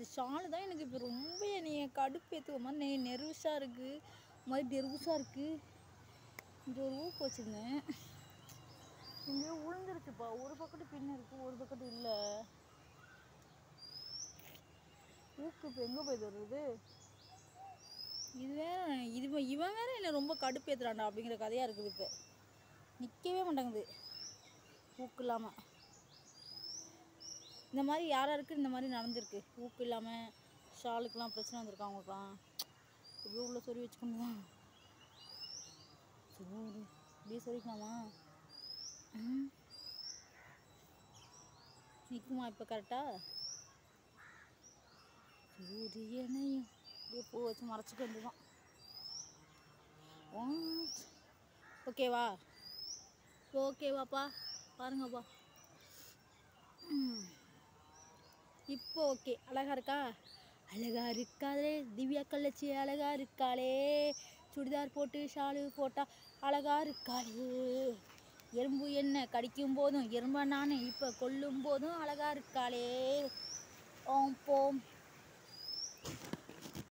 இந்த ஷாலு தான் எனக்கு இப்போ ரொம்ப என்னைய கடுப்பேற்றுவ மாதிரி நெ நெருசாக இருக்குது ஒரு மாதிரி நெருசாக இருக்குது இங்கே ஒரு ஊக்கு வச்சுருந்தேன் இங்கேயோ விழுந்துருச்சுப்பா ஒரு பக்கத்து பின்ன இருக்குது ஒரு பக்கத்து இல்லை ஊக்கு இப்போ எங்கே போய் வருது இது வேற இது வே- இவன் வேற என்னை ரொம்ப கடுப்பேத்துறான்டா அப்படிங்கிற கதையாக இருக்குது இப்போ நிற்கவே மாட்டேங்குது ஊக்கு இல்லாமல் இந்த மாதிரி யார் யாருக்கு இந்த மாதிரி நடந்திருக்கு ஊக்கு இல்லாமல் ஷாலுக்கெலாம் பிரச்சனை வந்திருக்கு அவங்களுக்குலாம் இப்படியே உள்ள சொறி வச்சுக்கணுமா சோறு இப்படியே சொரிக்கலாமா ம் நிற்குமா இப்போ கரெக்டாக சூரியனையும் அப்படியே பூ வச்சு மறைச்சிக்க வேண்டியதான் ஓகேவா ஓகேவாப்பா பாருங்கப்பா ம். இப்போ ஓகே அழகா இருக்கா அழகா இருக்காளே திவ்யா கள்ளச்சி அழகா இருக்காளே சுடிதார் போட்டு ஷாலு போட்டா அழகா இருக்காளே எறும்பு என்ன கடிக்கும் போதும் எறும்ப நான் இப்போ கொல்லும் போதும் அழகா இருக்காளே ஓம் போம்